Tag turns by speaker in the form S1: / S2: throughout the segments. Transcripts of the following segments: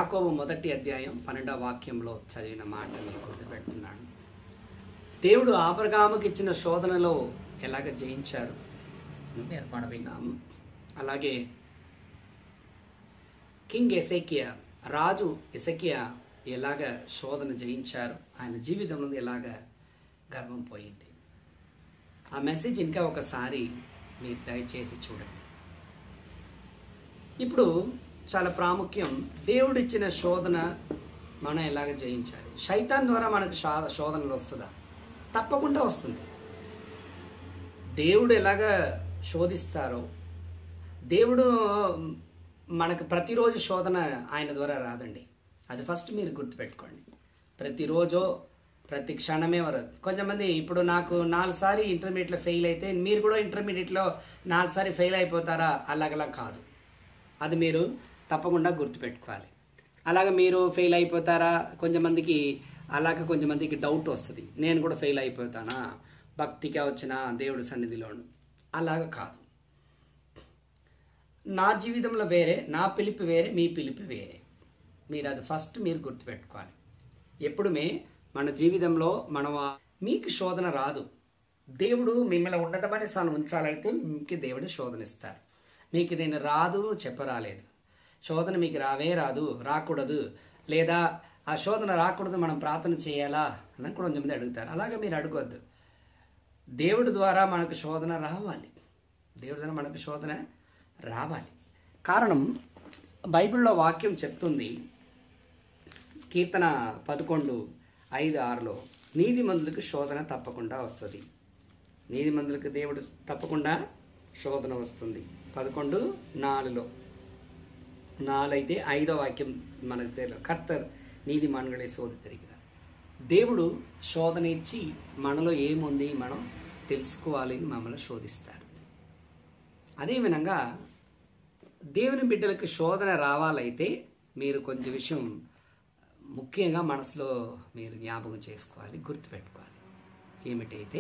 S1: యాకోబు మొదటి అధ్యాయం పన్నెండవ వాక్యంలో చదివిన మాట మీకు గుర్తుపెడుతున్నాను దేవుడు ఆపరగాముకి ఇచ్చిన శోధనలో ఎలాగ జయించారు మనం విన్నాము అలాగే కింగ్ ఎసెకియా రాజు ఎసెకియా ఎలాగ శోధన జయించారు ఆయన జీవితంలో ఎలాగ గర్వం పోయింది ఆ మెసేజ్ ఇంకా ఒకసారి మీరు దయచేసి చూడండి ఇప్పుడు చాలా ప్రాముఖ్యం దేవుడిచ్చిన శోధన మనం ఎలాగ జయించాలి శైతాన్ ద్వారా మనకు శా- శోధనలు వస్తుందా తప్పకుండా వస్తుంది దేవుడు ఎలాగ శోధిస్తారో దేవుడు మనకు ప్రతిరోజు శోధన ఆయన ద్వారా రాదండి అది ఫస్ట్ మీరు గుర్తుపెట్టుకోండి ప్రతిరోజు ప్రతి క్షణమే వరదు కొంతమంది ఇప్పుడు నాకు నాలుగు సారి ఇంటర్మీడియట్లో ఫెయిల్ అయితే మీరు కూడా ఇంటర్మీడియట్లో నాలుగు సారి ఫెయిల్ అయిపోతారా అలాగలా కాదు అది మీరు తప్పకుండా గుర్తుపెట్టుకోవాలి అలాగ మీరు ఫెయిల్ అయిపోతారా కొంతమందికి అలాగ కొంతమందికి డౌట్ వస్తుంది నేను కూడా ఫెయిల్ అయిపోతానా భక్తిగా వచ్చిన దేవుడి సన్నిధిలోను అలాగ కాదు నా జీవితంలో వేరే నా పిలుపు వేరే మీ పిలుపు వేరే మీరు అది ఫస్ట్ మీరు గుర్తుపెట్టుకోవాలి ఎప్పుడు మే మన జీవితంలో మనం ఆ- మీకు శోధన రాదు దేవుడు మిమ్మల్ని ఉన్నతమైన స్థానం ఉంచాలంటే మీకు దేవుడు శోధన ఇస్తారు మీకు నేను రాదు చెప్పరాలేదు శోధన మీకు రావే రాదు రాకూడదు లేదా ఆ శోధన రాకూడదు మనం ప్రార్థన చేయాలా అని కూడా కొంతమంది అడుగుతారు అలాగే మీరు అడగొద్దు దేవుడి ద్వారా మనకు శోధన రావాలి దేవుడి ద్వారా మనకు శోధన రావాలి కారణం బైబిల్లో వాక్యం చెప్తుంది కీర్తన పదకొండు ఐదు ఆరులో నీతిమంతులకు శోధన తప్పకుండా వస్తుంది నీతిమంతులకు దేవుడు తప్పకుండా శోధన వస్తుంది పదకొండు నాలుగులో నాలైతే ఐదో వాక్యం మనకు తెలియదు కర్తర్ నీతి మనగడే శోధ తిరిగిన దేవుడు శోధన ఇచ్చి మనలో ఏముంది మనం తెలుసుకోవాలి అని మమ్మల్ని శోధిస్తారు అదే విధంగా దేవుని బిడ్డలకు శోధన రావాలైతే మీరు కొంచెం విషయం ముఖ్యంగా మనసులో మీరు జ్ఞాపకం చేసుకోవాలి గుర్తుపెట్టుకోవాలి ఏమిటైతే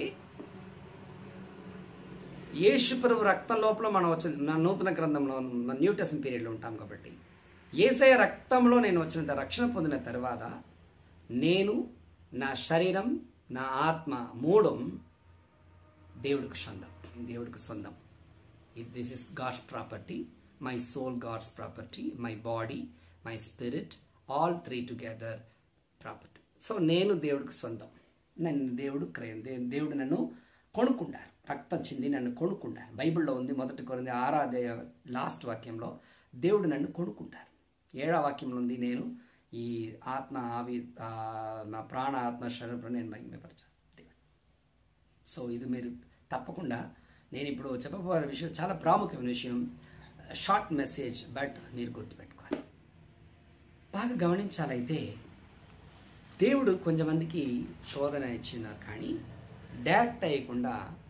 S1: యేసుప్రభు రక్తం లోపల మనం వచ్చిన నా నూతన గ్రంథంలో మన న్యూ టెస్ట్ పీరియడ్లో ఉంటాం కాబట్టి ఏసయ రక్తంలో నేను వచ్చిన రక్షణ పొందిన తర్వాత నేను నా శరీరం నా ఆత్మ మూడం దేవుడికి సొంతం దేవుడికి సొంతం this is God's property my soul God's property my body my spirit all three together property so నేను దేవుడికి సొంతం నన్ను దేవుడు క్రయం దే- దేవుడు నన్ను కొనుక్కుంటారు రక్తం చింది నన్ను కొనుక్కుంటారు బైబిల్లో ఉంది మొదటి కొరింది ఆరాధ్య లాస్ట్ వాక్యంలో దేవుడు నన్ను కొనుక్కుంటారు ఏడవ వాక్యంలో ఉంది నేను ఈ ఆత్మ ఆవి ఆ, నా ప్రాణ ఆత్మ శరీరం నేను మహిమపరచాను దేవుడు సో ఇది మీరు తప్పకుండా నేను ఇప్పుడు చెప్పబోయే విషయం చాలా ప్రాముఖ్యమైన విషయం షార్ట్ మెసేజ్ బట్ మీరు గుర్తుపెట్టుకోవాలి బాగా గమనించాలైతే దేవుడు కొంతమందికి శోధన ఇచ్చినారు కానీ డైరెక్ట్ అయ్యకుండా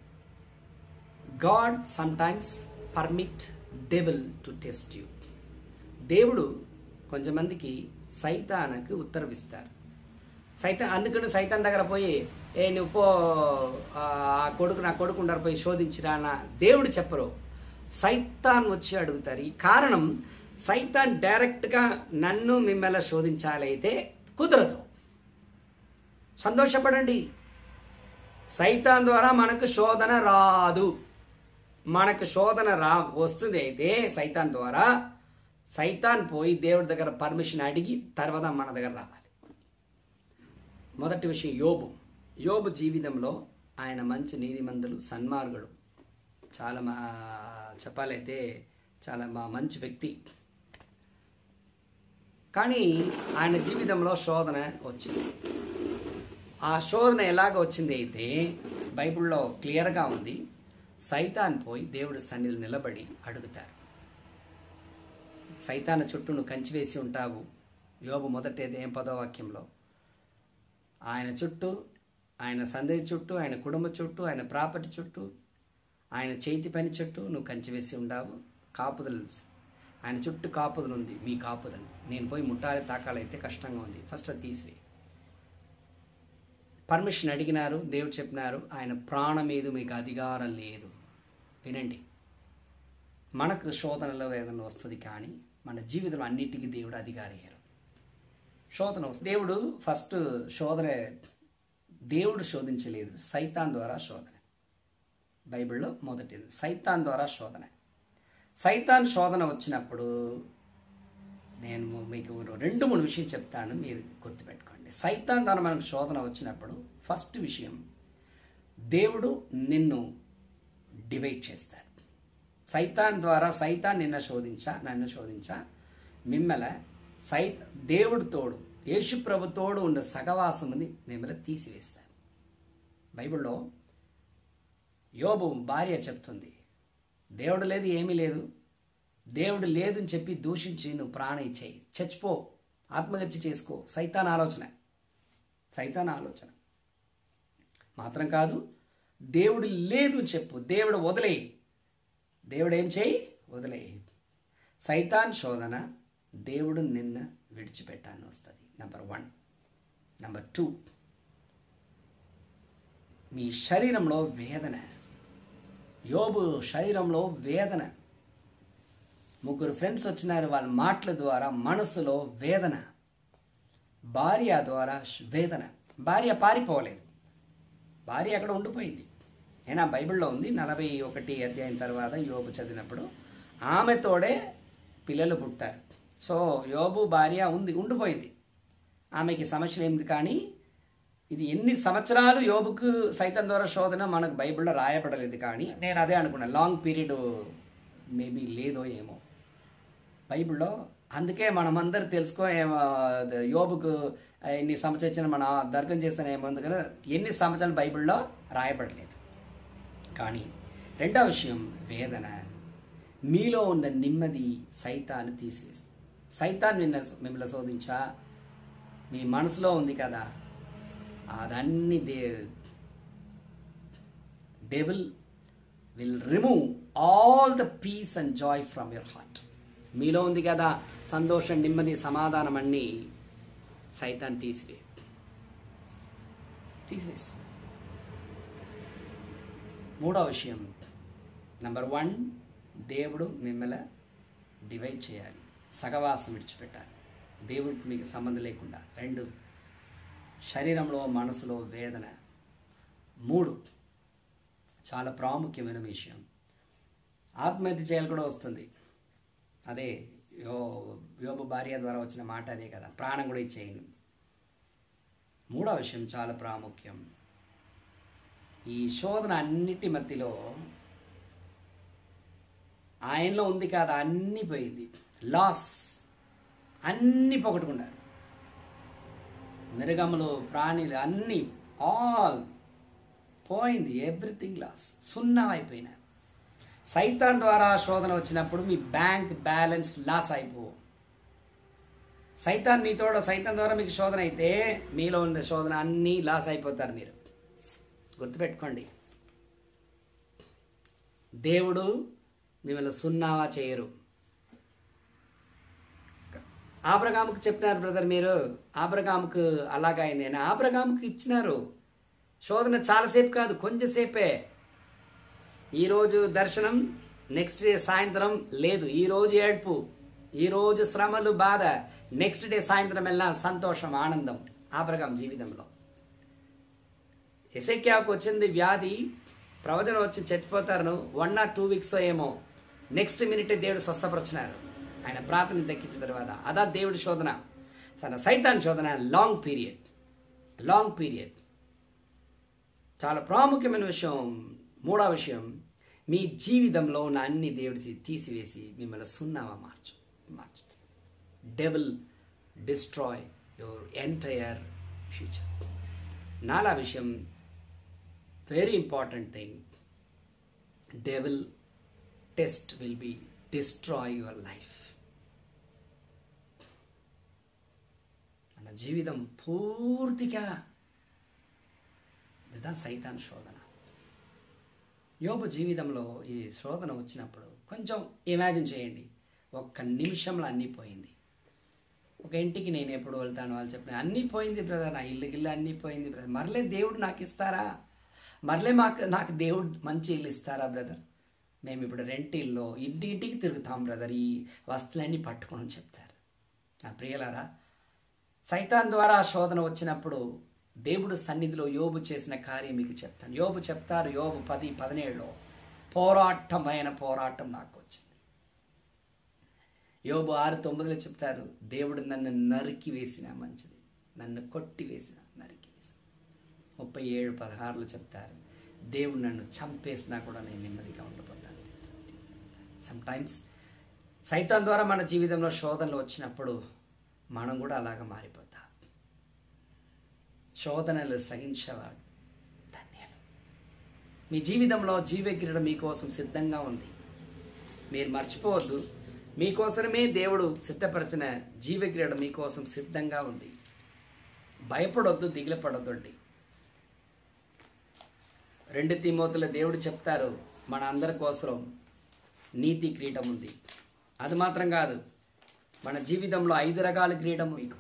S1: God sometimes permit devil to test you దేవుడు కొంతమందికి సైతానికి ఉత్తరవిస్తారు సైతాన్ అందుకని సైతాన్ దగ్గర పోయి ఏ నువ్వు పో ఆ ఆ కొడుకు నా కొడుకు ఉండరు పోయి శోధించిరా నా దేవుడు చెప్పరు సైతాన్ వచ్చి అడుగుతారు ఈ కారణం సైతాన్ డైరెక్ట్గా నన్ను మిమ్మల్ని శోధించాలైతే కుదరదు సంతోషపడండి సైతాన్ ద్వారా మనకు శోధన రాదు మనకు శోధన రా వస్తుంది అయితే సైతాన్ ద్వారా సైతాన్ పోయి దేవుడి దగ్గర పర్మిషన్ అడిగి తర్వాత మన దగ్గర రావాలి మొదటి విషయం యోబు యోబు జీవితంలో ఆయన మంచి నీతిమంతులు సన్మార్గుడు చాలా మా చెప్పాలైతే చాలా మా మంచి వ్యక్తి కానీ ఆయన జీవితంలో శోధన వచ్చింది ఆ శోధన ఎలాగ వచ్చింది అయితే బైబిల్లో క్లియర్గా ఉంది సైతాన్ పోయి దేవుడి సన్నిధిలో నిలబడి అడుగుతారు సైతాన చుట్టూ నువ్వు కంచి వేసి ఉంటావు యోబు మొదటి ఏం పదో వాక్యంలో ఆయన చుట్టూ ఆయన సందేహ చుట్టూ ఆయన కుటుంబ చుట్టూ ఆయన ప్రాపర్టీ చుట్టూ ఆయన చేతి పని చుట్టూ నువ్వు కంచి వేసి ఉండావు కాపుదలు ఆయన చుట్టూ కాపుదలు ఉంది మీ కాపుదలు నేను పోయి ముట్టాలి తాకాలైతే కష్టంగా ఉంది ఫస్ట్ అది తీసివేయి పర్మిషన్ అడిగినారు దేవుడు చెప్పినారు ఆయన ప్రాణం మీద మీకు అధికారం లేదు వినండి మనకు శోధనలో వేదన వస్తుంది కానీ మన జీవితంలో అన్నిటికీ దేవుడు అధికారయ్యారు శోధన వస్తుంది. దేవుడు ఫస్ట్ శోధన దేవుడు శోధించలేదు సైతాన్ ద్వారా శోధన బైబిల్లో మొదటిది సైతాన్ ద్వారా శోధన సైతాన్ శోధన వచ్చినప్పుడు నేను మీకు రెండు మూడు విషయం చెప్తాను మీరు గుర్తుపెట్టుకోండి సైతాన్ ద్వారా మనకు శోధన వచ్చినప్పుడు ఫస్ట్ విషయం దేవుడు నిన్ను డివైడ్ చేస్తాడు సైతాన్ ద్వారా సైతాన్ నిన్న శోధించా నన్ను శోధించా మిమ్మల సై దేవుడు తోడు యేసు ప్రభు తోడు ఉన్న సగవాసముని మిమ్మల్ని తీసివేస్తాడు బైబిల్లో యోబు భార్య చెప్తుంది దేవుడు లేదు ఏమీ లేదు దేవుడు లేదని చెప్పి దూషించి నువ్వు ప్రాణ ఇచ్చేయి చచ్చిపో ఆత్మహత్య చేసుకో సైతాన్ ఆలోచన సైతాన్ ఆలోచన మాత్రం కాదు దేవుడు లేదు అని చెప్పు దేవుడు వదిలేయి దేవుడు ఏం చేయి వదిలేయి సైతాన్ శోధన దేవుడు నిన్న విడిచిపెట్టాలని వస్తుంది నంబర్ వన్ నంబర్ టూ మీ శరీరంలో వేదన యోబు శరీరంలో వేదన ముగ్గురు ఫ్రెండ్స్ వచ్చినారు వాళ్ళ మాటల ద్వారా మనసులో వేదన భార్య ద్వారా వేదన భార్య పారిపోలేదు భార్య అక్కడ ఉండిపోయింది నేను ఆ బైబిల్లో ఉంది నలభై ఒకటి అధ్యాయం తర్వాత యోబు చదివినప్పుడు ఆమెతోడే పిల్లలు పుట్టారు సో యోబు భార్య ఉంది ఉండిపోయింది ఆమెకి సమస్యలు ఏమిటి కానీ ఇది ఎన్ని సంవత్సరాలు యోబుకు సైతం ద్వారా శోధన మనకు బైబిల్లో రాయబడలేదు కానీ నేను అదే అనుకున్నాను లాంగ్ పీరియడ్ మేబీ లేదో ఏమో బైబిల్లో అందుకే మనమందరూ తెలుసుకో ఏమో, యోబుకు ఎన్ని సంవత్సరాలు మన దర్గం చేసిన ఏమో అందుకని ఎన్ని సంవత్సరాలు బైబిల్లో రాయబడలేదు కానీ రెండో విషయం వేదన మీలో ఉన్న నెమ్మది సైతాన్ని తీసేస్తుంది సైతాన్ నిన్న మిమ్మల్ని శోధించా మీ మనసులో ఉంది కదా అదన్నీ the devil will remove all the peace and joy from your heart మీలో ఉంది కదా సంతోషం నెమ్మది సమాధానం అన్ని సైతాన్ తీసివే తీసేసి మూడో విషయం నంబర్ వన్ దేవుడు మిమ్మల్ని డివైడ్ చేయాలి సగవాసం విడిచిపెట్టాలి దేవుడికి మీకు సంబంధం లేకుండా రెండు శరీరంలో మనసులో వేదన మూడు చాలా ప్రాముఖ్యమైన విషయం ఆత్మహత్య చేయాలి కూడా వస్తుంది అదే యో యోబు భార్య ద్వారా వచ్చిన మాట అదే కదా ప్రాణం కూడా ఇచ్చేయను మూడో విషయం చాలా ప్రాముఖ్యం ఈ శోధన అన్నిటి మధ్యలో ఆయనలో ఉంది కదా అన్ని పోయింది లాస్ అన్ని పొగట్టుకున్నారు మిరగములు ప్రాణులు అన్ని ఆల్ పోయింది ఎవ్రీథింగ్ లాస్ సున్నా అయిపోయినారు సైతాన్ ద్వారా శోధన వచ్చినప్పుడు మీ బ్యాంక్ బ్యాలెన్స్ లాస్ అయిపో సైతాన్ మీతోడ సైతాన్ ద్వారా మీకు శోధన అయితే మీలో ఉన్న శోధన అన్నీ లాస్ అయిపోతారు మీరు గుర్తుపెట్టుకోండి దేవుడు మిమ్మల్ని సున్నావా చేయరు ఆబ్రగాముకు చెప్పినారు బ్రదర్ మీరు ఆబ్రగాముకు అలాగైంది అని ఆబ్రగాముకు ఇచ్చినారు శోధన చాలాసేపు కాదు కొంచెంసేపే ఈరోజు దర్శనం నెక్స్ట్ డే సాయంత్రం లేదు ఈరోజు ఏడ్పు ఈరోజు శ్రమలు బాధ నెక్స్ట్ డే సాయంత్రం వెళ్ళిన సంతోషం ఆనందం ఆబ్రగాం జీవితంలో ఎసెక్యాకు వచ్చింది వ్యాధి ప్రవచనం వచ్చి చచ్చిపోతారు వన్ ఆర్ టూ వీక్స్ ఏమో నెక్స్ట్ మినిట్ దేవుడు స్వస్థపరిచినారు ఆయన ప్రార్థన దక్కించిన తర్వాత అదా దేవుడి శోధన సన సైతాన్ శోధన లాంగ్ పీరియడ్ లాంగ్ పీరియడ్ చాలా ప్రాముఖ్యమైన విషయం మూడో విషయం మీ జీవితంలో ఉన్న అన్ని దేవుడి తీసివేసి మిమ్మల్ని సున్నావా మార్చు మార్చుతుంది devil destroy your entire future నాలా విషయం very important thing devil test will be destroy your life మన జీవితం పూర్తిగా ఇదా సైతాన్ శోధన యోబు జీవితంలో ఈ శోధన వచ్చినప్పుడు కొంచెం ఇమాజిన్ చేయండి ఒక్క నిమిషంలో అన్నీ పోయింది ఒక ఇంటికి నేను ఎప్పుడు వెళ్తాను వాళ్ళు చెప్పిన అన్నీ పోయింది బ్రదర్ నా ఇల్లు గిల్లు అన్నీ పోయింది బ్రదర్ మరలే దేవుడు నాకు ఇస్తారా మరలే మాకు నాకు దేవుడు మంచి ఇల్లు ఇస్తారా బ్రదర్ మేము ఇప్పుడు రెంట్ ఇల్లు ఇంటి ఇంటికి తిరుగుతాం బ్రదర్ ఈ వస్తువులన్నీ పట్టుకొని చెప్తారు నా ప్రియులారా సైతాన్ ద్వారా శోధన వచ్చినప్పుడు దేవుడు సన్నిధిలో యోబు చేసిన కార్యం మీకు చెప్తాను యోబు చెప్తారు యోబు పది పదిహేడులో పోరాటమైన పోరాటం నాకు వచ్చింది యోబు ఆరు తొమ్మిదిలో చెప్తారు దేవుడు నన్ను నరికి వేసిన మంచిది నన్ను కొట్టి వేసిన నరికి వేసిన ముప్పై ఏడు పదహారులో చెప్తారు దేవుడు నన్ను చంపేసినా కూడా నేను నెమ్మదిగా ఉండిపోతాను సమ్ టైమ్స్ సైతాన్ ద్వారా మన జీవితంలో శోధనలు వచ్చినప్పుడు మనం కూడా అలాగ మారిపోతాం శోధనలు సహించేవాడు ధన్యాలు మీ జీవితంలో జీవక్రీడ మీకోసం సిద్ధంగా ఉంది మీరు మర్చిపోవద్దు మీకోసమే దేవుడు సిద్ధపరిచిన జీవక్రీడ మీకోసం సిద్ధంగా ఉంది భయపడొద్దు దిగులపడొద్దు అండి రెండు తిమోతుల దేవుడు చెప్తారు మన అందరి కోసం నీతి క్రీడం ఉంది అది మాత్రం కాదు మన జీవితంలో ఐదు రకాల క్రీడం మీకు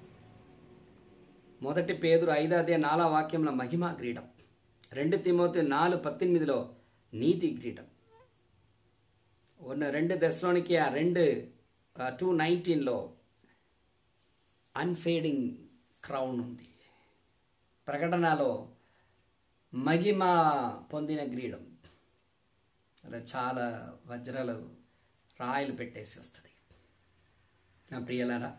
S1: మొదటి పేదరు ఐదు అదే నాలా వాక్యంలో మహిమ క్రీడం రెండు తిమోతి నాలుగు పద్దెనిమిదిలో నీతి క్రీడం ఉన్న రెండు దశలోనికి ఆ రెండు టూ నైన్టీన్లో అన్ఫేడింగ్ క్రౌన్ ఉంది ప్రకటనలో మహిమ పొందిన గ్రీడం అలా చాలా వజ్రాలు రాయలు పెట్టేసి వస్తుంది నా ప్రియులారా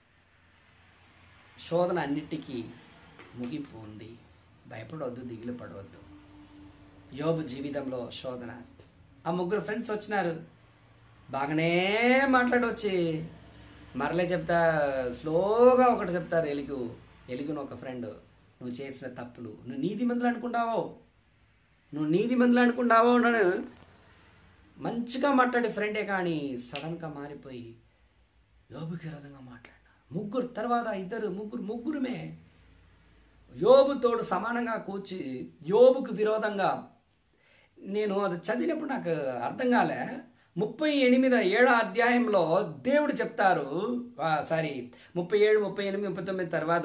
S1: శోధన అన్నిటికీ ముగింపు ఉంది భయపడవద్దు దిగులు పడవద్దు యోబు జీవితంలో శోధన ఆ ముగ్గురు ఫ్రెండ్స్ వచ్చినారు బాగానే మాట్లాడవచ్చి మరలే చెప్తా స్లోగా ఒకటి చెప్తారు ఎలుగు ఎలుగును ఒక ఫ్రెండ్ నువ్వు చేసిన తప్పులు నువ్వు నీతి మందులు అనుకుంటావో నువ్వు నీతి మందులు అనుకుంటావో నన్ను మంచిగా మాట్లాడే ఫ్రెండే కానీ సడన్గా మారిపోయి యోబుకి విరోధంగా మాట్లాడిన ముగ్గురు తర్వాత ఇద్దరు ముగ్గురు ముగ్గురుమే యోబు తోడు సమానంగా కూర్చి యోబుకు విరోధంగా నేను అది చదివినప్పుడు నాకు అర్థం కాలే ముప్పై ఎనిమిది ఏడో అధ్యాయంలో దేవుడు చెప్తారు సారీ ముప్పై ఏడు ముప్పై ఎనిమిది ముప్పై తొమ్మిది తర్వాత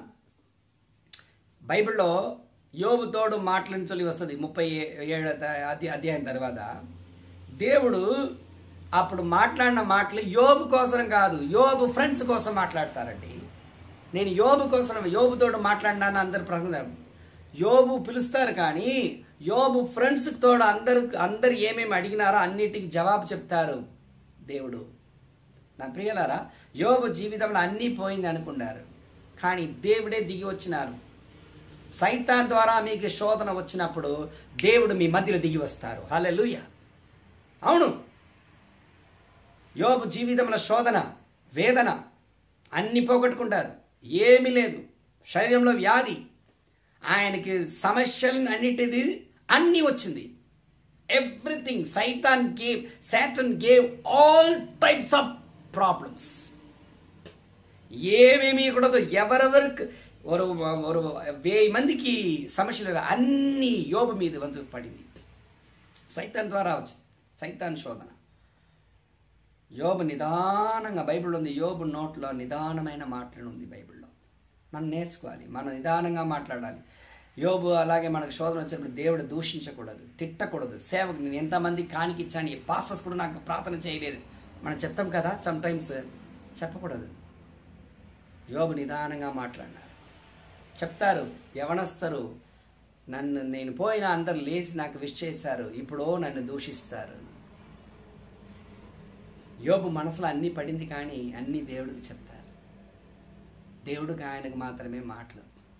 S1: బైబిల్లో యోబు తోడు మాటలని వస్తుంది ముప్పై ఏడు అధ్యాయం తర్వాత దేవుడు అప్పుడు మాట్లాడిన మాటలు యోబు కోసం కాదు యోబు ఫ్రెండ్స్ కోసం మాట్లాడతారండి నేను యోబు కోసం యోబుతోడు మాట్లాడినాను అందరు ప్రశ్న యోబు పిలుస్తారు కానీ యోబు ఫ్రెండ్స్ తోడు అందరు అందరు ఏమేమి అడిగినారో అన్నిటికి జవాబు చెప్తారు దేవుడు నా ప్రియులారా యోబు జీవితంలో అన్నీ పోయింది అనుకున్నారు కానీ దేవుడే దిగి వచ్చినారు సైతాన్ ద్వారా మీకు శోధన వచ్చినప్పుడు దేవుడు మీ మధ్యలో దిగి వస్తారు హల్లెలూయా అవును యోబు జీవితంలో శోధన వేదన అన్ని పోగొట్టుకుంటారు ఏమీ లేదు శరీరంలో వ్యాధి ఆయనకి సమస్యలు అన్నిటిది అన్నీ వచ్చింది ఎవ్రీథింగ్ సైతాన్ gave Satan gave all types of problems ఏమేమి కూడదు ఎవరెవరికి ఒక ఒక వెయ్యి మందికి సమస్యలు అన్ని యోబు మీద వంతు పడింది సైతాన్ ద్వారా వచ్చింది సైతాన్ శోధన యోబు నిదానంగా బైబిల్ ఉంది యోబు నోట్లో నిదానమైన మాటలు ఉంది బైబిల్లో మనం నేర్చుకోవాలి మనం నిదానంగా మాట్లాడాలి యోబు అలాగే మనకు శోధన వచ్చినప్పుడు దేవుడు దూషించకూడదు తిట్టకూడదు సేవకు నేను ఎంతమంది కానికిచ్చాను ఈ పాస్టర్స్ కూడా నాకు ప్రార్థన చేయలేదు మనం చెప్తాం కదా సమ్ టైమ్స్ చెప్పకూడదు యోబు నిదానంగా మాట్లాడినారు చెప్తారు యవనస్తారు నన్ను నేను పోయిన అందరు లేచి నాకు విష్ చేశారు ఇప్పుడు నన్ను దూషిస్తారు యోబు మనసులో అన్నీ పడింది కానీ అన్నీ దేవుడికి చెప్తారు దేవుడికి ఆయనకు మాత్రమే మాటలు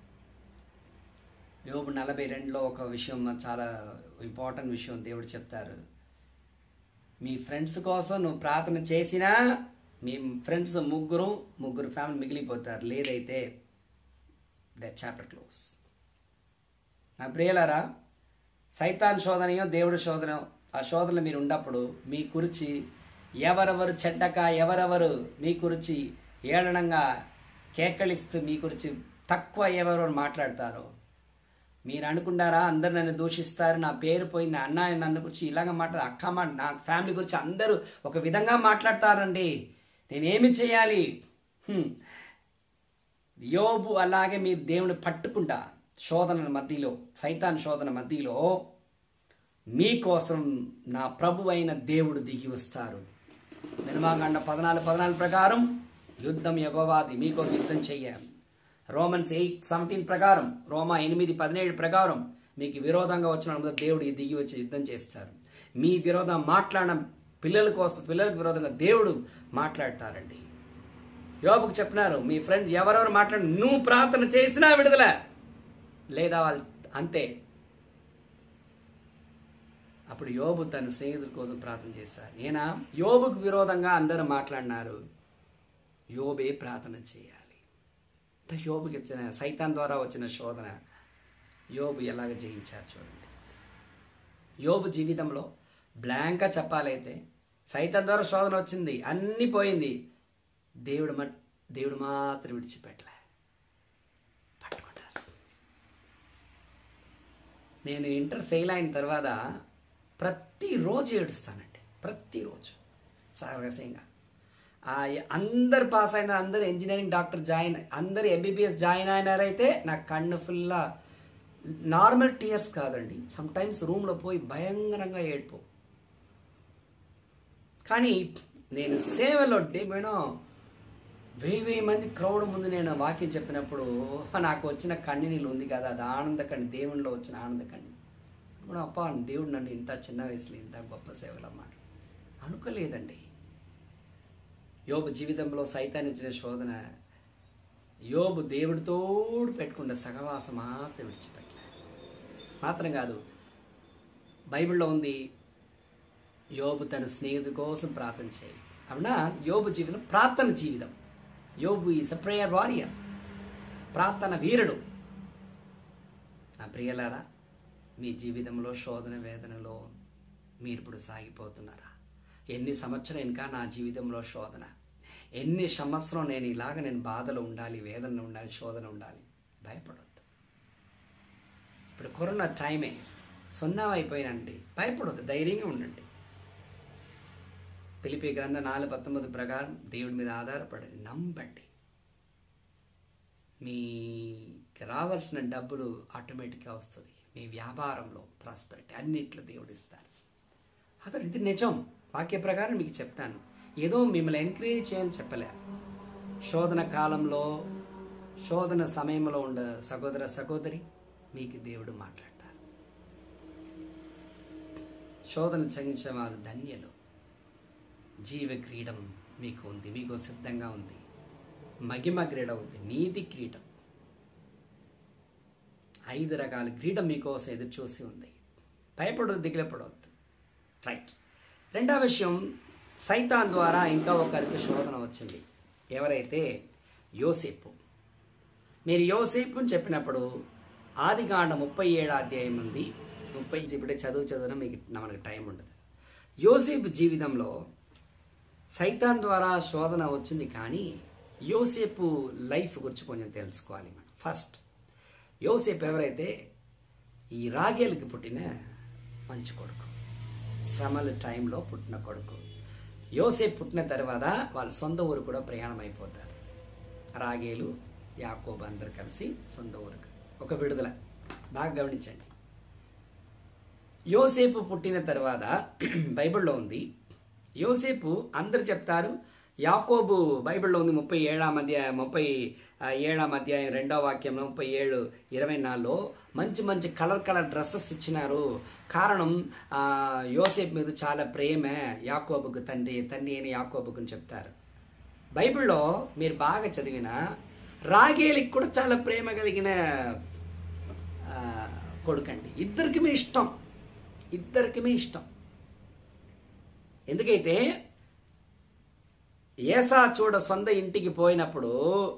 S1: యోబు నలభై రెండులో ఒక విషయం చాలా ఇంపార్టెంట్ విషయం దేవుడు చెప్తారు మీ ఫ్రెండ్స్ కోసం నువ్వు ప్రార్థన చేసినా మీ ఫ్రెండ్స్ ముగ్గురు ముగ్గురు ఫ్యామిలీ మిగిలిపోతారు లేదైతే ద చాప్టర్ క్లోజ్ నా ప్రియులారా సైతాన్ శోధనయో దేవుడి శోధన ఆ శోధనలో మీరు ఉన్నప్పుడు మీ కురిచి ఎవరెవరు చెడ్డక ఎవరెవరు మీ కురిచి ఏళనంగా కేకలిస్తూ మీ గురించి తక్కువ ఎవరెవరు మాట్లాడతారో మీరు అనుకుంటారా అందరు నన్ను దూషిస్తారు నా పేరు పోయింది అన్న నన్ను గురించి ఇలాగ మాట్లాడు అక్క మాట నా ఫ్యామిలీ గురించి అందరూ ఒక విధంగా మాట్లాడతారండి నేనేమి చేయాలి హ్మ్. యోబు అలాగే మీరు దేవుని పట్టుకుంటా శోధన మధ్యలో సైతాన్ శోధన మధ్యలో మీకోసం నా ప్రభు అయిన దేవుడు దిగి వస్తారు నిర్మాకాండ పద్నాలుగు పద్నాలుగు ప్రకారం యుద్ధం యగోవాది మీకోసం యుద్ధం చెయ్యాం రోమన్స్ ఎయిట్ సెవెంటీన్ ప్రకారం రోమా ఎనిమిది పదిహేడు ప్రకారం మీకు విరోధంగా వచ్చిన దేవుడు ఈ దిగి వచ్చి యుద్ధం చేస్తారు మీ విరోధం మాట్లాడిన పిల్లల కోసం పిల్లలకు విరోధంగా దేవుడు మాట్లాడతారండి యోబుకు చెప్పినారు మీ ఫ్రెండ్స్ ఎవరెవరు మాట్లాడి నువ్వు ప్రార్థన చేసినా విడుదల లేదా వాళ్ళు అంతే అప్పుడు యోబు తన స్నేహితుల కోసం ప్రార్థన చేశారు ఈయన యోబుకు విరోధంగా అందరూ మాట్లాడినారు యోబే ప్రార్థన చేయాలి ఇంత యోబుకి ఇచ్చిన సైతాన్ ద్వారా వచ్చిన శోధన యోబు ఎలాగ జయించారు చూడండి యోబు జీవితంలో బ్లాంక్గా చెప్పాలైతే సైతాన్ ద్వారా శోధన వచ్చింది అన్నీ పోయింది దేవుడు మ దేవుడు మాత్రం విడిచిపెట్టలే పట్టుకుంటారు నేను ఇంటర్ ఫెయిల్ అయిన తర్వాత ప్రతిరోజు ఏడుస్తానండి ప్రతిరోజు సహజంగా ఆ అందరు పాస్ అయిన అందరు ఇంజనీరింగ్ డాక్టర్ జాయిన్ అందరు ఎంబీబీఎస్ జాయిన్ అయినారైతే నా కన్ను ఫుల్ నార్మల్ టీయర్స్ కాదండి సమ్ టైమ్స్ రూమ్లో పోయి భయంకరంగా ఏడ్పు కానీ నేను సేవలో నేను వెయ్యి వెయ్యి మంది క్రౌడ్ ముందు నేను వాక్యం చెప్పినప్పుడు నాకు వచ్చిన కన్నీళ్ళు ఉంది కదా అది ఆనంద కಣ್ಣి దేవునిలో వచ్చిన ఆనంద కಣ್ಣి ఇప్పుడు అప్ప దేవుడు నన్ను ఇంత చిన్న వయసులో ఇంత గొప్ప సేవలు అన్నమాట అనుకోలేదండి యోబు జీవితంలో సైతాన్ని ఇచ్చిన శోధన యోబు దేవుడితోడు పెట్టుకున్న సహవాసం మాత్రం విడిచిపెట్టలే మాత్రం కాదు బైబిల్లో ఉంది యోబు తన స్నేహితుడి కోసం ప్రార్థన చేయి అవునా యోబు జీవితం ప్రార్థన జీవితం యోబు ఈస్ అ ప్రేయర్ వారియర్ ప్రార్థన వీరుడు నా ప్రియలారా మీ జీవితంలో శోధన వేదనలో మీరు ఇప్పుడు సాగిపోతున్నారా ఎన్ని సంవత్సరం ఇంకా నా జీవితంలో శోధన ఎన్ని సంవత్సరం నేను ఇలాగ నేను బాధలో ఉండాలి వేదన ఉండాలి శోధన ఉండాలి భయపడొద్దు ఇప్పుడు కరోనా టైమే సున్నా అయిపోయినండి భయపడొద్దు ధైర్యంగా ఉండండి పిలిపి గ్రంథ నాలుగు పంతొమ్మిది ప్రకారం దేవుడి మీద ఆధారపడి నమ్మండి మీకు రావాల్సిన డబ్బులు ఆటోమేటిక్గా వస్తుంది మీ వ్యాపారంలో ప్రాస్పరిటీ అన్నిట్లో దేవుడు ఇస్తారు అతడు ఇది నిజం వాక్య ప్రకారం మీకు చెప్తాను ఏదో మిమ్మల్ని ఎంకరేజ్ చేయని చెప్పలే శోధన కాలంలో శోధన సమయంలో ఉండ సహోదర సహోదరి మీకు దేవుడు మాట్లాడతారు శోధన చగించే వారు ధన్యులు జీవ క్రీడం మీకు ఉంది మీకు సిద్ధంగా ఉంది మగిమ క్రీడ ఉంది నీతి క్రీడం ఐదు రకాల క్రీడ మీకోసం ఎదురు చూసి ఉంది భయపడవద్దు దిగులపడవద్దు రైట్ రెండవ విషయం సైతాన్ ద్వారా ఇంకా ఒకరికి శోధన వచ్చింది ఎవరైతే యోసేపు మీరు యోసేపు అని చెప్పినప్పుడు ఆదికాండ ముప్పై ఏడు అధ్యాయం ఉంది ముప్పై ఇప్పుడే చదువు చదువున మీకు మనకు టైం ఉండదు యోసేపు జీవితంలో సైతాన్ ద్వారా శోధన వచ్చింది కానీ యోసేపు లైఫ్ గురించి కొంచెం తెలుసుకోవాలి మనం ఫస్ట్ యోసేపు ఎవరైతే ఈ రాగేలకి పుట్టిన మంచి కొడుకు శ్రమల టైంలో పుట్టిన కొడుకు యోసేపు పుట్టిన తర్వాత వాళ్ళ సొంత ఊరు కూడా ప్రయాణం అయిపోతారు రాగేలు యాకోబు అందరు కలిసి సొంత ఊరుకు ఒక విడుదల బాగా గమనించండి యోసేపు పుట్టిన తర్వాత బైబిల్లో ఉంది యోసేపు అందరు చెప్తారు యాకోబు బైబిల్లో ఉంది ముప్పై ఏడాం అధ్యాయం ముప్పై ఆ, ఏడాం అధ్యాయం రెండో వాక్యంలో ముప్పై ఏడు ఇరవై నాలుగులో మంచి మంచి కలర్ కలర్ డ్రెస్సెస్ ఇచ్చినారు కారణం ఆ, యోసేపు మీద చాలా ప్రేమ యాకోబుకు తండ్రి తండ్రి అని యాకోబుకు అని చెప్తారు బైబిల్లో మీరు బాగా చదివిన రాగేలికి కూడా చాలా ప్రేమ కలిగిన ఆ, కొడుకండి ఇద్దరికి మీ ఇష్టం ఇద్దరికి మీ ఇష్టం ఎందుకైతే ఏసా చూడ సొంత ఇంటికి పోయినప్పుడు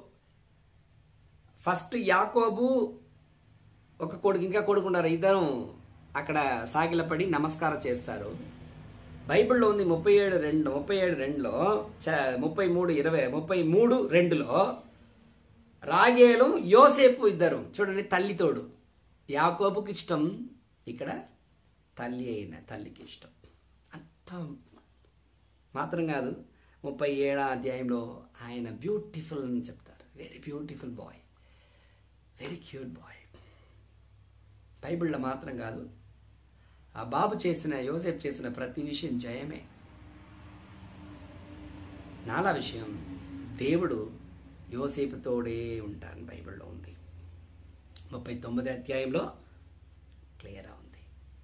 S1: ఫస్ట్ యాకోబు ఒక కొడుకు ఇంకా కొడుకున్నారు ఇద్దరు అక్కడ సాగిలపడి నమస్కారం చేస్తారు బైబిల్లో ఉంది ముప్పై ఏడు రెండు ముప్పై ఏడు రెండులో చ- ముప్పై మూడు ఇరవై ముప్పై మూడు రెండులో రాగేలు యోసేపు ఇద్దరు చూడండి తల్లితోడు యాకోబుకి ఇష్టం ఇక్కడ తల్లి అయిన తల్లికి ఇష్టం అంత మాత్రం కాదు ముప్పై ఏడా అధ్యాయంలో ఆయన బ్యూటిఫుల్ అని చెప్తారు very beautiful boy very cute boy బైబిల్లో మాత్రం కాదు ఆ బాబు చేసిన యోసేపు చేసిన ప్రతి విషయం జయమే నాలా విషయం దేవుడు యోసేపుతోడే ఉంటాను బైబిల్లో ఉంది ముప్పై తొమ్మిది అధ్యాయంలో క్లియర్గా ఉంది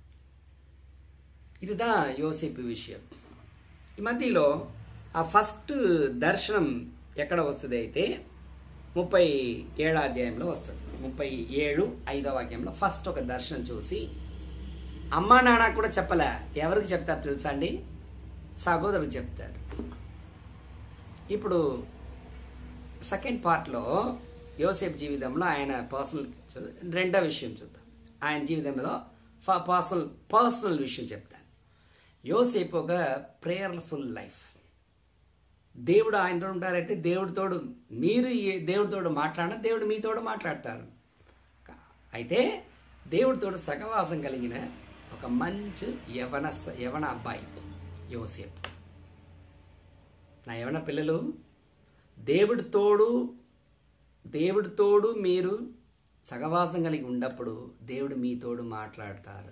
S1: ఇదిదా యోసేపు విషయం ఈ మధ్యలో ఆ ఫస్ట్ దర్శనం ఎక్కడ వస్తుంది అయితే ముప్పై ఏడో అధ్యాయంలో వస్తుంది ముప్పై ఏడు ఐదో వాక్యంలో ఫస్ట్ ఒక దర్శనం చూసి అమ్మా నాన్న కూడా చెప్పలే ఎవరికి చెప్తారు తెలుసా అండి సహోదరులు చెప్తారు ఇప్పుడు సెకండ్ పార్ట్లో యోసేఫ్ జీవితంలో ఆయన పర్సనల్ రెండో విషయం చూద్దాం ఆయన జీవితంలో పర్సనల్ పర్సనల్ విషయం చెప్తాను యోసేపు ఒక ప్రేయర్ఫుల్ లైఫ్ దేవుడు ఆయనతో ఉంటారైతే దేవుడితోడు మీరు ఏ- దేవుడితోడు మాట్లాడినా దేవుడు మీతోడు మాట్లాడతారు అయితే దేవుడితోడు సహవాసం కలిగిన ఒక మంచి యవన యవన అబ్బాయి యోసేపు నా యవన పిల్లలు దేవుడి తోడు దేవుడి తోడు మీరు సహవాసం కలిగి ఉన్నప్పుడు దేవుడు మీతోడు మాట్లాడతారు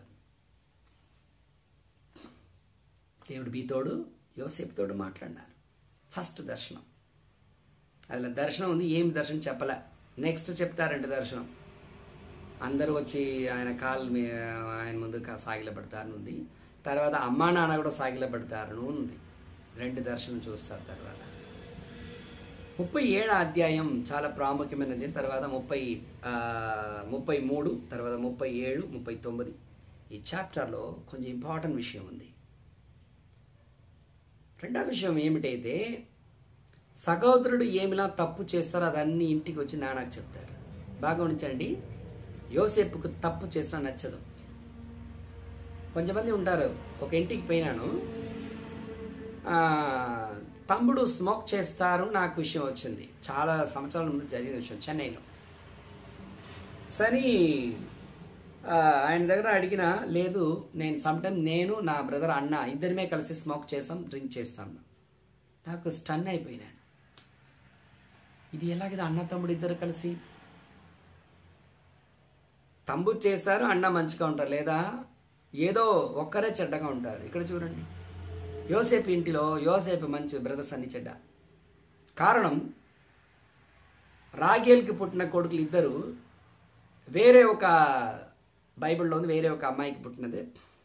S1: దేవుడు మీతోడు యోసేపు తోడు మాట్లాడినారు ఫస్ట్ దర్శనం అదిలో దర్శనం ఉంది ఏం దర్శనం చెప్పలే నెక్స్ట్ చెప్తారంట దర్శనం అందరూ వచ్చి ఆయన కాళ్ళ మీ ఆయన ముందు కా- సాగిలపడతారని ఉంది తర్వాత అమ్మా నాన్న కూడా సాగిలపడతారని ఉంది రెండు దర్శనం చూస్తారు తర్వాత ముప్పై ఏడు అధ్యాయం చాలా ప్రాముఖ్యమైనది తర్వాత ముప్పై ఆ, ముప్పై మూడు తర్వాత ముప్పై ఏడు ముప్పై తొమ్మిది ఈ చాప్టర్లో కొంచెం ఇంపార్టెంట్ విషయం ఉంది రెండో విషయం ఏమిటైతే సహోదరుడు ఏమిలా తప్పు చేస్తారో అదన్నీ ఇంటికి వచ్చి నాన్నకు చెప్తారు బాగా ఉంచండి యోసేపుకు తప్పు చేసినా నచ్చదు కొంతమంది ఉంటారు ఒక ఇంటికి పోయినాను ఆ, తమ్ముడు స్మోక్ చేస్తారు నాకు విషయం వచ్చింది చాలా సంవత్సరాల ముందు జరిగిన విషయం చెన్నైలో సరే ఆ, ఆయన దగ్గర అడిగిన లేదు నేను సమ్టైమ్ నేను నా బ్రదర్ అన్న ఇద్దరిమే కలిసి స్మోక్ చేస్తాం డ్రింక్ చేస్తాం నాకు స్టన్ అయిపోయినాను ఇది ఎలాగది అన్న తమ్ముడు ఇద్దరు కలిసి తమ్ముడు చేశారు అన్న మంచిగా ఉంటారు లేదా ఏదో ఒక్కరే చెడ్డగా ఉంటారు ఇక్కడ చూడండి యోసేపు ఇంటిలో యోసేపు మంచి బ్రదర్స్ అన్ని చెడ్డ కారణం రాగేల్కి పుట్టిన కొడుకులు ఇద్దరు వేరే ఒక బైబిల్లో ఉంది వేరే ఒక అమ్మాయికి పుట్టినది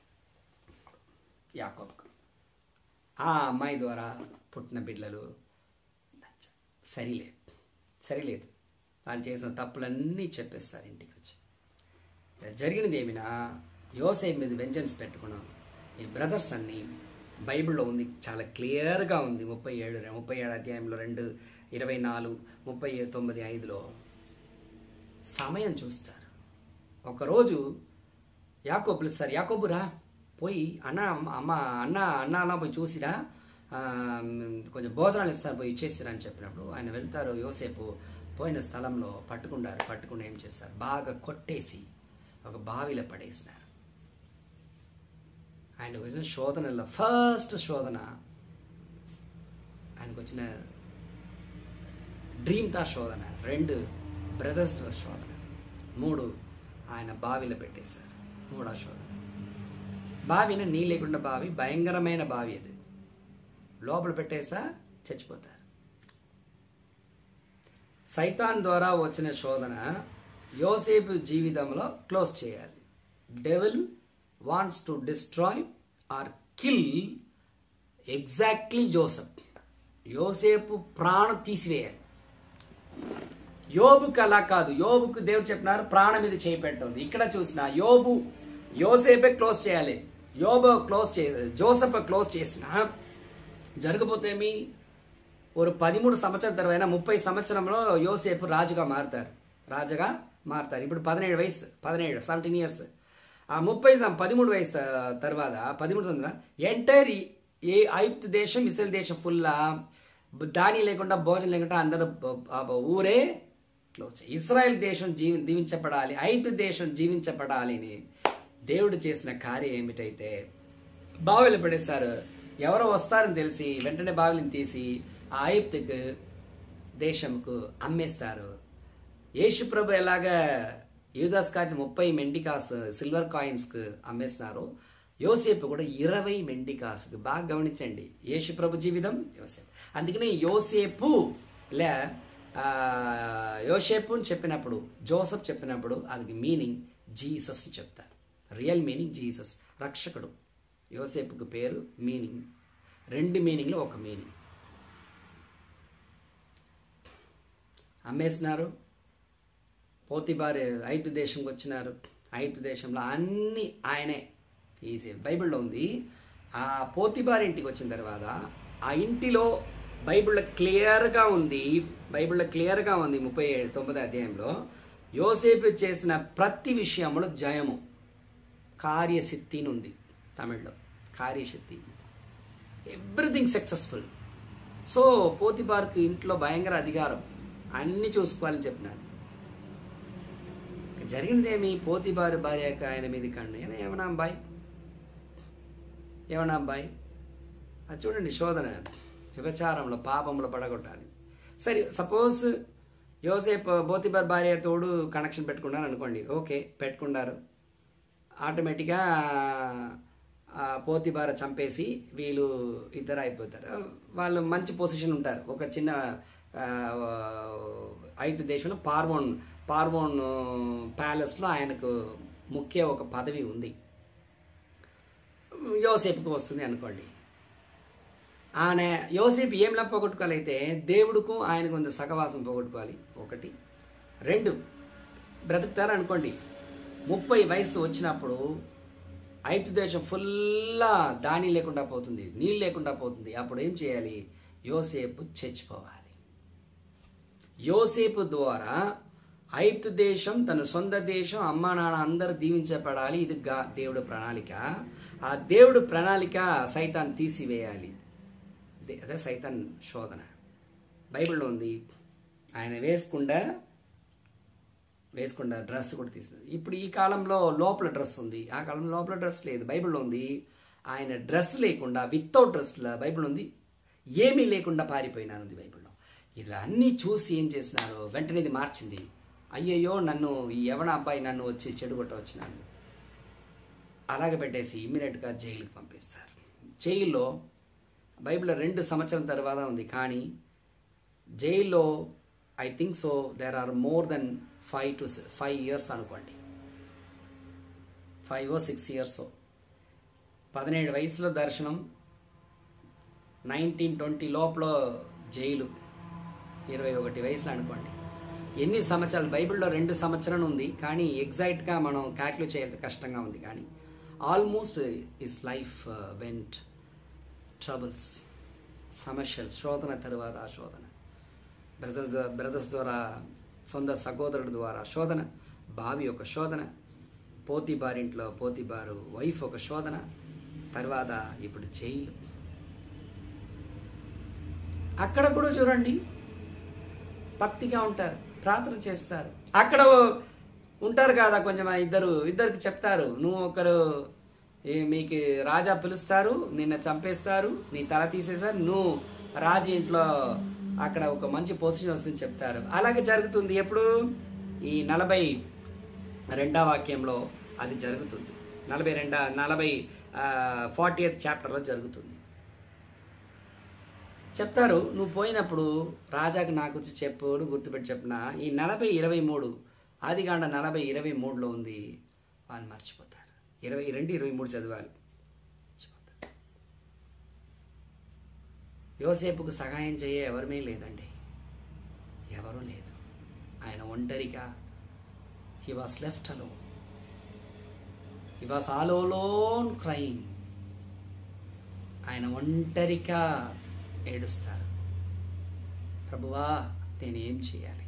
S1: యాకోబ్కు ఆ అమ్మాయి ద్వారా పుట్టిన బిడ్డలు నచ్చ- సరిలేదు సరిలేదు వాళ్ళు చేసిన తప్పులన్నీ చెప్పేస్తారు ఇంటికి వచ్చి జరిగినది ఏమినా యోసేపు మీద వెంజన్స్ పెట్టుకున్నాం ఈ బ్రదర్స్ అన్ని బైబిల్లో ఉంది చాలా క్లియర్గా ఉంది ముప్పై ఏడు ముప్పై ఏడు అధ్యాయంలో రెండు ఇరవై నాలుగు ముప్పై తొమ్మిది ఐదులో సమయం చూస్తారు ఒకరోజు యాకోబు పిలుస్తారు యాకోబు రా పోయి అన్న అమ్మ అన్న అన్న అలా పోయి చూసిరా ఆ, కొంచెం భోజనాలు ఇస్తారు పోయి ఇచ్చేసిరా అని చెప్పినప్పుడు ఆయన వెళ్తారు యోసేపు పోయిన స్థలంలో పట్టుకుంటారు పట్టుకుని ఏం చేస్తారు బాగా కొట్టేసి ఒక బావిలో పడేసినారు ఆయనకు వచ్చిన శోధనలో ఫస్ట్ శోధన ఆయనకు వచ్చిన డ్రీమ్తో శోధన రెండు బ్రదర్స్తో శోధన మూడు ఆయన బావిలో పెట్టేశారు మూడో శోధన బావిని నీ లేకుండా బావి భయంకరమైన బావి అది లోపల పెట్టేసా చచ్చిపోతారు సైతాన్ ద్వారా వచ్చిన శోధన యోసేపు జీవితంలో క్లోజ్ చేయాలి devil wants to destroy or kill exactly Joseph Yosepu ప్రాణం తీసివేయాలి యోబుకి అలా కాదు యోబుకు దేవుడు చెప్పినారు ప్రాణం మీద చేయి పెట్టదు ఇక్కడ చూసిన యోబు యోసేపే క్లోజ్ చేయాలి యోబు క్లోజ్ చే జోసెఫ్ క్లోజ్ చేసిన జరగబోతేమి ఒక పదిమూడు సంవత్సరం తర్వాత ముప్పై సంవత్సరంలో యోసేపు రాజుగా మారుతారు రాజుగా మారుతారు ఇప్పుడు పదిహేడు వయసు పదిహేడు సెవెంటీన్ ఇయర్స్ ఆ ముప్పై సం- పదమూడు వయసు ఆ, తర్వాత పదమూడు సంవత్సరం ఎంటైర్ ఏ ఐప్త్ దేశం ఇస్రాయల్ దేశం ఫుల్లా దాని లేకుండా భోజనం లేకుండా అందరూ బ- ఆ బ- ఊరే క్లోజ్ ఇస్రాయల్ దేశం జీవి దీవించబడాలి ఐదు దేశం జీవించబడాలి అని దేవుడు చేసిన కార్యం ఏమిటైతే బావిలో పడేశారు ఎవరో వస్తారని తెలిసి వెంటనే బావిని తీసి ఆ ఐప్తుకు దేశంకు అమ్మేస్తారు యేసు ప్రభు ఎలాగా యూదాస్ కాజ్ ముప్పై మెండికాస్ సిల్వర్ కాయిన్స్ కు అమ్మేసినారు యోసేపు కూడా ఇరవై మెండికాస్ బాగా గమనించండి యేసు ప్రభు జీవితం యోసేపు అందుకనే యోసేపు లే ఆ, యోసేపు అని చెప్పినప్పుడు జోసఫ్ చెప్పినప్పుడు అది మీనింగ్ జీసస్ అని చెప్తారు రియల్ మీనింగ్ జీసస్ రక్షకుడు యోసేపుకు పేరు మీనింగ్ రెండు మీనింగ్లో ఒక మీనింగ్ అమ్మేసినారు పోతిబారి ఐదు దేశంకి వచ్చినారు ఐదు దేశంలో అన్ని ఆయనే ఈ బైబిల్లో ఉంది ఆ పోతిబారి ఇంటికి వచ్చిన తర్వాత ఆ ఇంటిలో బైబిల్లో క్లియర్గా ఉంది బైబిల్లో క్లియర్గా ఉంది ముప్పై ఏడు తొమ్మిది అధ్యాయంలో యోసేపు చేసిన ప్రతి విషయంలో జయము కార్యసిద్ధి అని ఉంది తమిళ్లో కార్యసిద్ధి ఎవ్రీథింగ్ సక్సెస్ఫుల్ సో పోతిబార్కు ఇంట్లో భయంకర అధికారం అన్ని చూసుకోవాలని చెప్పినారు జరిగిందేమి పోతిబారు భార్యక ఆయన మీది కండి ఆయన ఏమన్నా అబ్బాయి ఏమన్నా అబ్బాయి అది చూడండి శోధన వ్యభిచారంలో పాపంలో పడగొట్టాలి సరే సపోజ్ యోసేపు బోతిబార్ భార్య తోడు కనెక్షన్ పెట్టుకున్నారు అనుకోండి ఓకే పెట్టుకున్నారు ఆటోమేటిక్గా ఆ పోతిబార చంపేసి వీళ్ళు ఇద్దరు అయిపోతారు వాళ్ళు మంచి పొజిషన్ ఉంటారు ఒక చిన్న ఆ, ఐదు దేశంలో పార్వోన్ పార్వోన్ ప్యాలెస్లో ఆయనకు ముఖ్య ఒక పదవి ఉంది యోసేపుకు వస్తుంది అనుకోండి ఆయన యోసేపు ఏంలా పోగొట్టుకోవాలైతే దేవుడుకు ఆయనకు ఉంది సహవాసం పోగొట్టుకోవాలి ఒకటి రెండు బ్రతుకుతారు అనుకోండి ముప్పై వయసు వచ్చినప్పుడు ఐదు దేశం ఫుల్లా దాని లేకుండా పోతుంది నీళ్ళు లేకుండా పోతుంది అప్పుడు ఏం చేయాలి యోసేపు చచ్చిపోవాలి యోసేపు ద్వారా ఐదు దేశం తన సొంత దేశం అమ్మా నాన్న అందరు దీవించబడాలి ఇది గా దేవుడు ప్రణాళిక ఆ దేవుడు ప్రణాళిక సైతాన్ తీసివేయాలి దే- అదే సైతాన్ శోధన బైబిల్లో ఉంది ఆయన వేసుకుండా వేసుకుండా డ్రెస్ కూడా తీసింది ఇప్పుడు ఈ కాలంలో లోపల డ్రెస్ ఉంది ఆ కాలంలో లోపల డ్రెస్ లేదు బైబిల్లో ఉంది ఆయన డ్రెస్ లేకుండా వితౌట్ డ్రెస్ బైబిల్ ఉంది ఏమీ లేకుండా పారిపోయినాను ఉంది బైబిల్లో ఇలా అన్నీ చూసి ఏం చేసినారు వెంటనే ఇది మార్చింది అయ్యయ్యో నన్ను ఈ యవన అబ్బాయి నన్ను వచ్చి చెడుగొట్ట వచ్చినాను అలాగ పెట్టేసి ఇమ్మీడియట్గా జైలుకి పంపిస్తారు జైల్లో బైబిల్లో రెండు సంవత్సరం తర్వాత ఉంది కానీ జైల్లో I think so there are more than five to five years అనుకోండి ఫైవ్ సిక్స్ ఇయర్స్ పదిహేడు వయసులో దర్శనం నైన్టీన్ ట్వంటీ లోపల జైలు ఇరవై ఒకటి వయసులో అనుకోండి ఎన్ని సంవత్సరాలు బైబిల్లో రెండు సంవత్సరం ఉంది కానీ ఎగ్జాక్ట్గా మనం క్యాల్కులేట్ చేయాలి కష్టంగా ఉంది కానీ almost his life went troubles సమస్యలు శోధన తరువాత ఆ శోధన బ్రదర్స్ బ్రదర్స్ ద్వారా సొంత సహోదరుడు ద్వారా శోధన బావి ఒక శోధన పోతి బారింట్లో పోతి బారు వైఫ్ ఒక శోధన తర్వాత ఇప్పుడు జైలు అక్కడ కూడా చూడండి భక్తిగా ఉంటారు ప్రార్థన చేస్తారు అక్కడ ఉంటారు కదా కొంచెం ఆ ఇద్దరు ఇద్దరికి చెప్తారు నువ్వు ఒకరు ఏ మీకు రాజా పిలుస్తారు నిన్న చంపేస్తారు నీ తల తీసేసారు నువ్వు రాజు ఇంట్లో అక్కడ ఒక మంచి పొజిషన్ వస్తుంది చెప్తారు అలాగే జరుగుతుంది ఎప్పుడు ఈ నలభై రెండవ వాక్యంలో అది జరుగుతుంది నలభై రెండ నలభై ఫార్టీ ఎయిత్ చాప్టర్లో జరుగుతుంది చెప్తారు నువ్వు పోయినప్పుడు రాజాకు నా గురించి చెప్పుడు గుర్తుపెట్టి చెప్పిన ఈ నలభై ఇరవై మూడు ఆదికాండ నలభై ఇరవై మూడులో ఉంది వాళ్ళు మర్చిపోతారు ఇరవై రెండు ఇరవై మూడు చదవాలి మర్చిపోతారు యోసేపుకు సహాయం చేయ ఎవరమే లేదండి ఎవరూ లేదు ఆయన ఒంటరిగా he was left alone he was all alone crime ఆయన ఒంటరిగా ఏడుస్తారు ప్రభువా నేను ఏం చేయాలి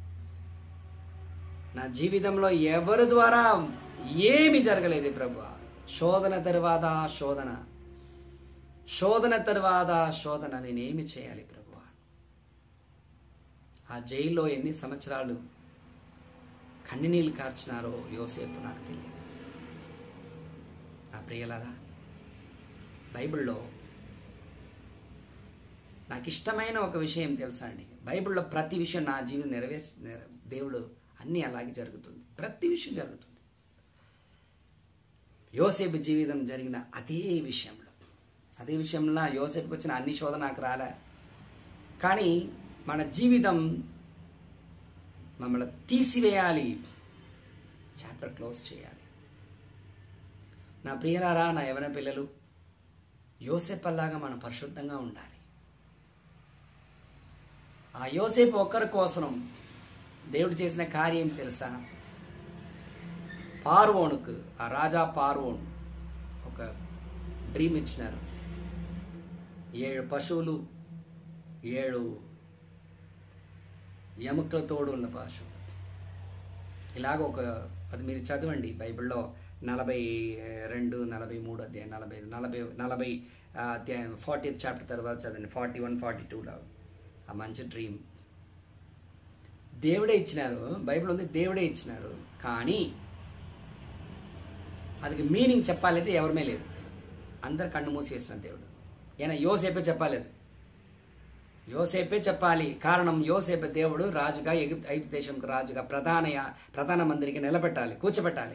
S1: నా జీవితంలో ఎవరి ద్వారా ఏమి జరగలేదు ప్రభువా శోధన తర్వాత శోధన శోధన తర్వాత శోధన నేనేమి చేయాలి ప్రభువా ఆ జైల్లో ఎన్ని సంవత్సరాలు కన్నీళ్ళు కార్చినారో యోసేపు నాకు తెలియదు నా ప్రియలరా బైబిల్లో నాకు ఇష్టమైన ఒక విషయం తెలుసా అండి బైబిల్లో ప్రతి విషయం నా జీవితం నెరవేర్చి నెర- దేవుడు అన్నీ అలాగే జరుగుతుంది ప్రతి విషయం జరుగుతుంది యోసేపు జీవితం జరిగిన అదే విషయంలో అదే విషయంలో యోసేపుకి వచ్చిన అన్ని శోధన నాకు రాలే కానీ మన జీవితం మమ్మల్ని తీసివేయాలి చాప్టర్ క్లోజ్ చేయాలి నా ప్రియులారా నా యవన పిల్లలు యోసేపల్లాగా మనం పరిశుద్ధంగా ఉండాలి ఆ యోసేపు ఒక్కరి కోసం దేవుడు చేసిన కార్యం తెలుసా పార్వోనుకు ఆ రాజా పార్వోన్ ఒక డ్రీమ్ ఇచ్చినారు ఏడు పశువులు ఏడు ఎముకలతోడు ఉన్న పశువు ఇలాగ ఒక అది మీరు చదవండి బైబిల్లో నలభై రెండు నలభై మూడు అధ్యాయం నలభై నలభై నలభై ఆ, అధ్యాయం ఫార్టీ చాప్టర్ తర్వాత చదవండి ఫార్టీ వన్ ఫార్టీ టూలో ఆ మంచి డ్రీమ్ దేవుడే ఇచ్చినారు బైబిల్ ఉంది దేవుడే ఇచ్చినారు కానీ అది మీనింగ్ చెప్పాలైతే ఎవరిమే లేదు అందరు కన్ను మూసి వేసిన దేవుడు ఈయన యోసేపే చెప్పలేదు యోసేపే చెప్పాలి కారణం యోసేపే దేవుడు రాజుగా ఎగిప్తు ఐగుప్తు దేశంకు రాజుగా ప్రధాన ప్రధాన మంత్రికి నిలబెట్టాలి కూర్చోబెట్టాలి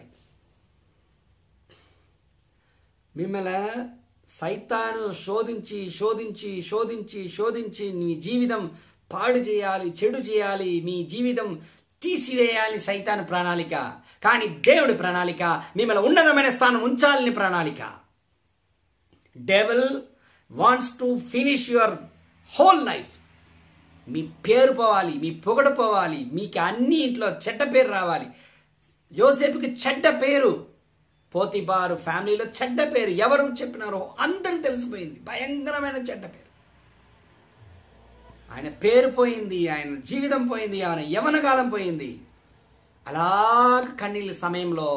S1: మిమ్మల్ని సైతాను శోధించి శోధించి శోధించి శోధించి నీ జీవితం పాడు చేయాలి చెడు చేయాలి మీ జీవితం తీసివేయాలి సైతాను ప్రణాళిక కానీ దేవుడి ప్రణాళిక మిమ్మల్ని ఉన్నతమైన స్థానం ఉంచాలని ప్రణాళిక devil wants to finish your whole life మీ పేరు పోవాలి మీ పొగడు పోవాలి మీకు అన్ని ఇంట్లో చెడ్డ పేరు రావాలి యోసేపుకి చెడ్డ పేరు పోతిబారు ఫ్యామిలీలో చెడ్డ పేరు ఎవరు చెప్పినారో అందరికి తెలిసిపోయింది భయంకరమైన చెడ్డ పేరు ఆయన పేరు పోయింది ఆయన జీవితం పోయింది ఆయన యవన కాలం పోయింది అలా కన్నీళ్ళ సమయంలో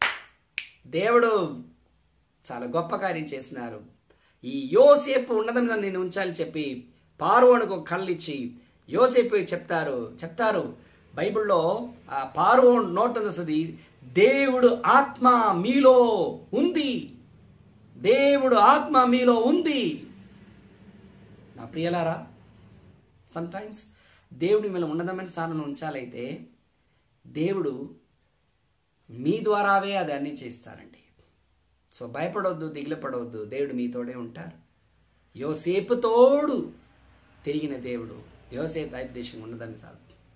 S1: దేవుడు చాలా గొప్ప కార్యం చేసినారు ఈ యోసేపు ఉన్నతం మీద నేను ఉంచాలని చెప్పి పార్వోనుకు కళ్ళిచ్చి యోసేపు చెప్తారు చెప్తారు బైబిల్లో ఆ పార్వోన్ నోట్ వస్తుంది దేవుడు ఆత్మ మీలో ఉంది దేవుడు ఆత్మ మీలో ఉంది నా ప్రియలారా సమ్టైమ్స్ దేవుడి మీద ఉన్నతమైన స్థానంలో ఉంచాలైతే దేవుడు మీ ద్వారావే అది అన్నీ చేస్తారండి సో భయపడవద్దు దిగులు పడవద్దు దేవుడు మీతోడే ఉంటారు యోసేపు తోడు తిరిగిన దేవుడు యోసేపు ఐదు దేశం ఉన్నదని చాలు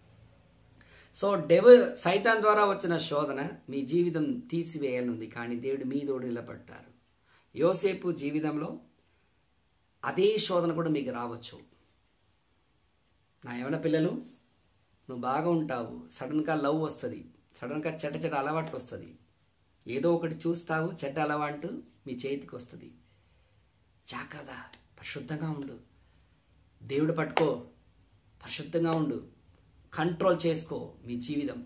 S1: సో డెవ సైతాన్ ద్వారా వచ్చిన శోధన మీ జీవితం తీసివేయాలనుంది కానీ దేవుడు మీ తోడు నిలబడతారు యోసేపు జీవితంలో అదే శోధన కూడా మీకు రావచ్చు నా ఏమైనా పిల్లలు నువ్వు బాగా ఉంటావు సడన్గా లవ్ వస్తుంది సడన్గా చెడ్డ చెడ్డ అలవాట్లు వస్తుంది ఏదో ఒకటి చూస్తావు చెడ్డ అలవాటు మీ చేతికి వస్తుంది జాగ్రత్త పరిశుద్ధంగా ఉండు దేవుడు పట్టుకో పరిశుద్ధంగా ఉండు కంట్రోల్ చేసుకో మీ జీవితం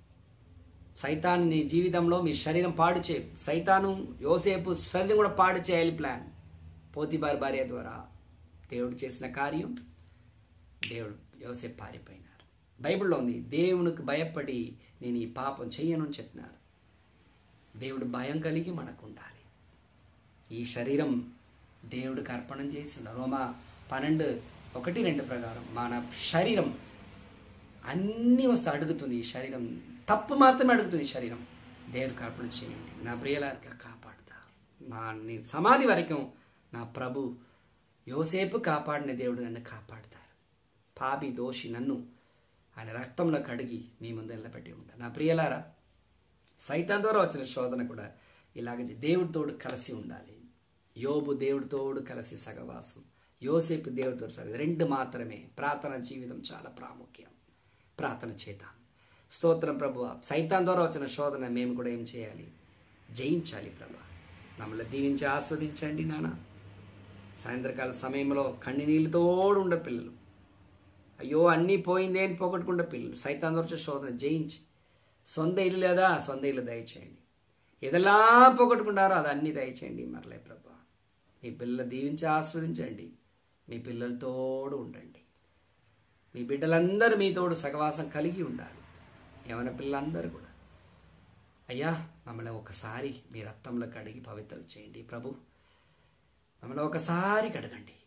S1: సైతాన్ నీ జీవితంలో మీ శరీరం పాడు చే సైతాను యోసేపు శరీరం కూడా పాడు చేయాలి ప్లాన్ పోతిబారి భార్య ద్వారా దేవుడు చేసిన కార్యం దేవుడు యోసేపు పారిపోయినారు బైబిల్లో ఉంది దేవునికి భయపడి నేను ఈ పాపం చెయ్యను అని చెప్పినారు దేవుడు భయం కలిగి మనకు ఉండాలి ఈ శరీరం దేవుడికి అర్పణం చేసి రోమా పన్నెండు ఒకటి రెండు ప్రకారం మన శరీరం అన్నీ వస్తే అడుగుతుంది ఈ శరీరం తప్పు మాత్రమే అడుగుతుంది ఈ శరీరం దేవుడికి అర్పణ చేయండి నా ప్రియులాగా కాపాడుతా నా నీ సమాధి వరకు నా ప్రభు యోసేపు కాపాడిన దేవుడు నన్ను కాపాడుతారు పాపి దోషి నన్ను ఆయన రక్తంలో కడిగి మీ ముందు నిలబెట్టి ఉంటాను నా ప్రియలారా సైతం ద్వారా వచ్చిన శోధన కూడా ఇలాగ చే- దేవుడితోడు కలిసి ఉండాలి యోబు దేవుడితోడు కలిసి సగవాసం యోసేపు దేవుడితో సగ రెండు మాత్రమే ప్రార్థన జీవితం చాలా ప్రాముఖ్యం ప్రార్థన చేద్దాం స్తోత్రం ప్రభు సైతాన్ ద్వారా వచ్చిన శోధన మేము కూడా ఏం చేయాలి జయించాలి ప్రభు మమ్మల్ని దీవించి ఆస్వాదించండి నాన్న సాయంత్రకాల సమయంలో కన్నీళ్ళతోడు ఉండే పిల్లలు అయ్యో అన్నీ పోయిందే అని పోగొట్టుకుంటే పిల్లలు సైతాన్ ద్వారా వచ్చే శోధన జయించి సొంత ఇల్లు లేదా సొంత ఇల్లు దయచేయండి ఏదెలా పోగొట్టుకుంటారో అది అన్నీ దయచేయండి మరలే ప్రభా మీ పిల్లలు దీవించి ఆస్వాదించండి మీ పిల్లలతోడు ఉండండి మీ బిడ్డలందరూ మీతోడు సగవాసం కలిగి ఉండాలి ఏమైనా పిల్లలందరూ కూడా అయ్యా మమ్మల్ని ఒకసారి మీ రక్తంలో కడిగి పవిత్రం చేయండి ప్రభు మమ్మల్ని ఒకసారి కడగండి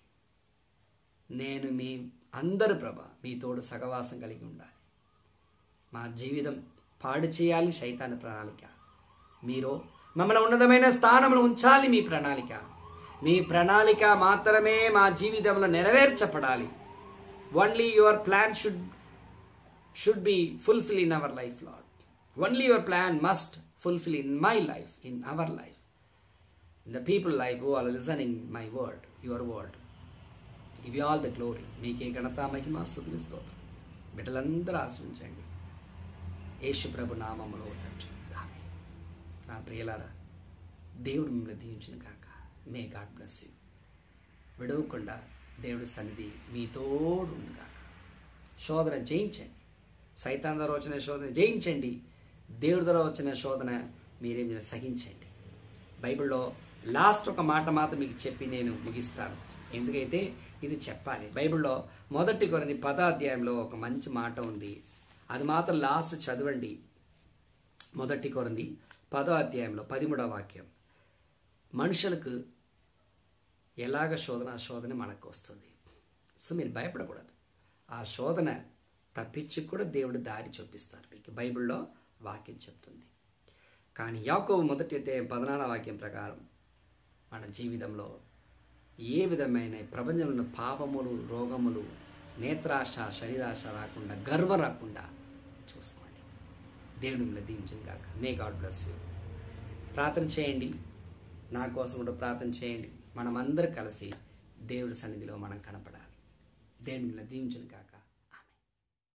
S1: నేను మీ అందరు ప్రభ మీతోడు సగవాసం కలిగి ఉండాలి మా జీవితం పాడు చేయాలి శైతాన ప్రణాళిక మీరు మమ్మల్ని ఉన్నతమైన స్థానంలో ఉంచాలి మీ ప్రణాళిక మీ ప్రణాళిక మాత్రమే మా జీవితంలో నెరవేర్చబడాలి only your plan should should be fulfilled in our life, Lord. Only your plan must fulfill in my life, in our life, in the people life who are listening my word, your word. Give you all the glory. మీకే ఘనత మహిమ స్థుతులు స్తోత్రం బిడ్డలందరూ ఆశ్రయించండి యేసు ప్రభు నామములో తండ్రి ఆమేన్. నా ప్రియులారా దేవుడు మిమ్మల్ని దీవించిన కాక మే గాడ్ బ్లెస్ యూ విడవకుండా దేవుడి సన్నిధి మీ తోడు కాక శోధన జయించండి సైతాన్ ద్వారా వచ్చిన శోధన జయించండి దేవుడి ద్వారా వచ్చిన శోధన మీరేం సహించండి బైబిల్లో లాస్ట్ ఒక మాట మాత్రం మీకు చెప్పి నేను ముగిస్తాను ఎందుకైతే ఇది చెప్పాలి బైబిల్లో మొదటి కొరింది పదాధ్యాయంలో ఒక మంచి మాట ఉంది అది మాత్రం లాస్ట్ చదవండి మొదటి కొరింది పదో అధ్యాయంలో పదిమూడవ వాక్యం మనుషులకు ఎలాగ శోధన ఆ శోధన మనకు వస్తుంది సో మీరు భయపడకూడదు ఆ శోధన తప్పించి కూడా దేవుడు దారి చూపిస్తారు మీకు బైబిల్లో వాక్యం చెప్తుంది కానీ యాకోబు మొదటి అధ్యాయం పదనాల వాక్యం ప్రకారం మన జీవితంలో ఏ విధమైన ప్రపంచంలో ఉన్న పాపములు రోగములు నేత్రాశ శరీరాశ రాకుండా గర్వ రాకుండా చూసుకోండి దేవుడు మిమ్మల్ని దీవించింది కాక మే గాడ్ బ్లెస్ యూ ప్రార్థన చేయండి నా కోసం కూడా ప్రార్థన చేయండి మనమందరం కలిసి దేవుడి సన్నిధిలో మనం కనపడాలి దేవుని మిమ్మల్ని దీవించిన కాక